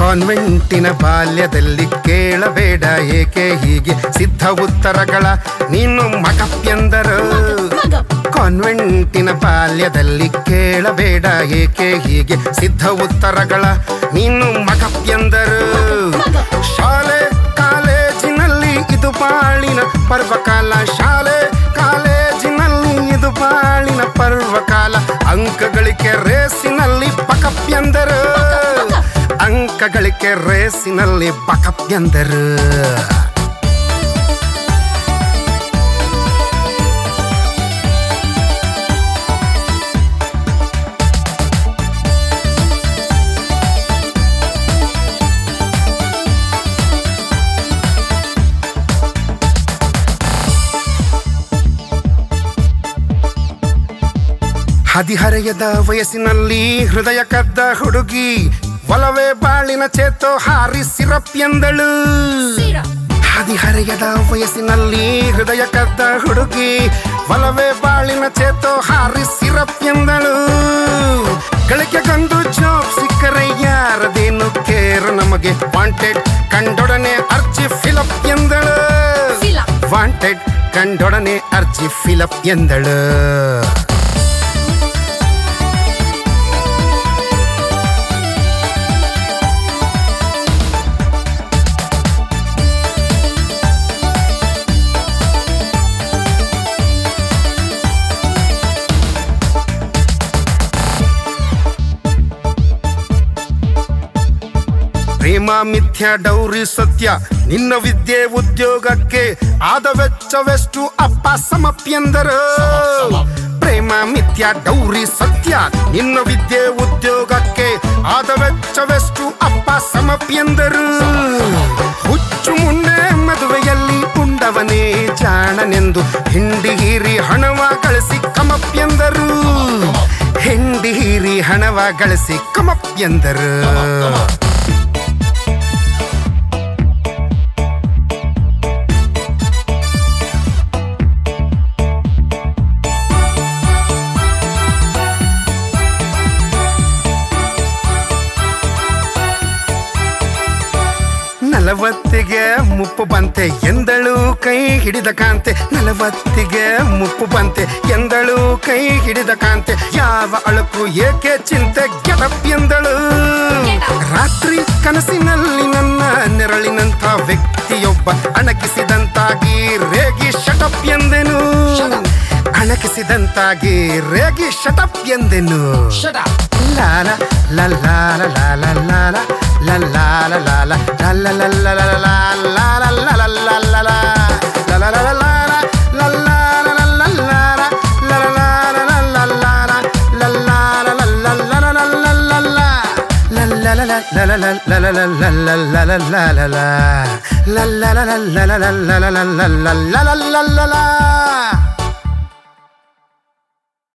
ಕಾನ್ವೆಂಟಿನ ಬಾಲ್ಯದಲ್ಲಿ ಕೇಳಬೇಡ ಏಕೆ ಹೀಗೆ ಸಿದ್ಧ ಉತ್ತರಗಳ ನೀನು ಮಗಪ್ಯಂದರು ಮಗ ಕಾನ್ವೆಂಟಿನ ಬಾಲ್ಯದಲ್ಲಿ ಕೇಳಬೇಡ ಏಕೆ ಹೀಗೆ ಸಿದ್ಧ ಉತ್ತರಗಳ ನೀನು ಮಗಪ್ಯಂದರು ಶಾಲೆ ಕಾಲೇಜಿನಲ್ಲಿ ಇದು ಬಾಳಿನ ಪರ್ವಕಾಲ ಶಾಲೆ ಕಾಲೇಜಿನಲ್ಲಿ ಇದು ಬಾಳಿನ ಪರ್ವಕಾಲ ಅಂಕಗಳಿಕೆ ರೇಸಿನಲ್ಲಿ ಬಕಪ್ಯಂದರು ಅಂಕಗಳಿಕೆ ರೇಸಿನಲ್ಲಿ ಬಕಪ್ಯಂದರು ಹದಿಹರೆಯದ ವಯಸ್ಸಿನಲ್ಲಿ ಹೃದಯ ಕದ್ದ ಹುಡುಗಿ ಒಲವೇ ಬಾಳಿನ ಚೇತೋ ಹಾರಿ ಸಿರಪ್ ಎಂದಳು ಸೀರ ಹದಿಹರೆಯದ ವಯಸ್ಸಿನಲ್ಲಿ ಹೃದಯ ಕದ್ದ ಹುಡುಗಿ ಒಲವೇ ಬಾಳಿನ ಚೇತೋ ಹಾರಿ ಸಿರಪ್ ಎಂದಳು ಗಳಿಕೆಗೊಂದು ಜಾಬ್ ಸಿಕ್ಕರೆ ಯಾರದೇನು ಕೇರ್ ನಮಗೆ ವಾಂಟೆಡ್ ಕಂಡೊಡನೆ ಅರ್ಜಿ ಫಿಲಪ್ ಎಂದಳು ಫಿಲ ವಾಂಟೆಡ್ ಕಂಡೊಡನೆ ಅರ್ಜಿ ಫಿಲಪ್ ಎಂದಳು ಪ್ರೇಮ ಮಿಥ್ಯ ಡೌರಿ ಸತ್ಯ ನಿನ್ನ ವಿದ್ಯೆ ಉದ್ಯೋಗಕ್ಕೆ ಆದ ವೆಚ್ಚವೆಷ್ಟು ಅಪ್ಪ ಸಮಪ್ಯಂದರು ಪ್ರೇಮ ಮಿಥ್ಯ ಡೌರಿ ಸತ್ಯ ನಿನ್ನ ವಿದ್ಯೆ ಉದ್ಯೋಗಕ್ಕೆ ಆದ ವೆಚ್ಚವೆಷ್ಟು ಅಪ್ಪ ಸಮಪ್ಯಂದರು ಹುಚ್ಚು ಮುಂಡೆ ಮದುವೆಯಲ್ಲಿ ಉಂಡವನೇ ಜಾಣನೆಂದು ಹಿಂಡಿ ಹೀರಿ ಹಣವ ಗಳಿಸಿ ಕಮಪ್ಯಂದರು ಹಿಂಡಿ ಹೀರಿ ಹಣವ ಗಳಿಸಿ ಕಮಪ್ಯಂದರು ನಲವತ್ತಿಗೆ ಮುಪ್ಪು ಬಂತೆ ಎಂದಳು ಕೈ ಹಿಡಿದ ಕಾಂತೆ ನಲವತ್ತಿಗೆ ಮುಪ್ಪು ಬಂತೆ ಎಂದಳು ಕೈ ಹಿಡಿದ ಕಾಂತೆ ಯಾವ ಅಳುಕು ಏಕೆ ಚಿಂತೆ ಗೆಟಪ್ ಎಂದಳು ರಾತ್ರಿ ಕನಸಿನಲ್ಲಿ ನನ್ನ ನೆರಳಿನಂಥ ವ್ಯಕ್ತಿಯೊಬ್ಬ ಅಣಕಿಸಿದಂತಾಗಿ ರೇಗಿ ಶಟಪ್ ಎಂದೆನು ಅಣಕಿಸಿದಂತಾಗಿ ರೇಗಿ ಶಟಪ್ ಎಂದೆನು ಲಾಲ ಲಲ್ಲಾಲ ಲಾಲ ಲಾಲ ಲಲ್ಲಾಲ ಲಾಲ ಲಲ್ಲ ಲಲ್ಲ ಲಲ ಲಾಲ ಲಲ್ಲ ಲಲ್ಲ ಲಲ ಲಲ ಲಾಲ ಲಲ್ಲಾಲ ಲಲ್ಲ ಲಾಲ ಲಲ ಲಾಲ ಲಲ್ಲ ಲಾಲ ಲಲ್ಲಾಲ ಲಲ್ಲ ಲಲ ಲಲ್ಲ ಲಲ್ಲ ಲಲ್ಲ ಲಲ ಲಲ ಲಲ ಲಲ ಲಲ ಲಲ ಲಲ ಲಲ ಲಲ ಲಲ ಲಲ ಲಲ ಲಲ ಲಲ ಲಲ ಲಲ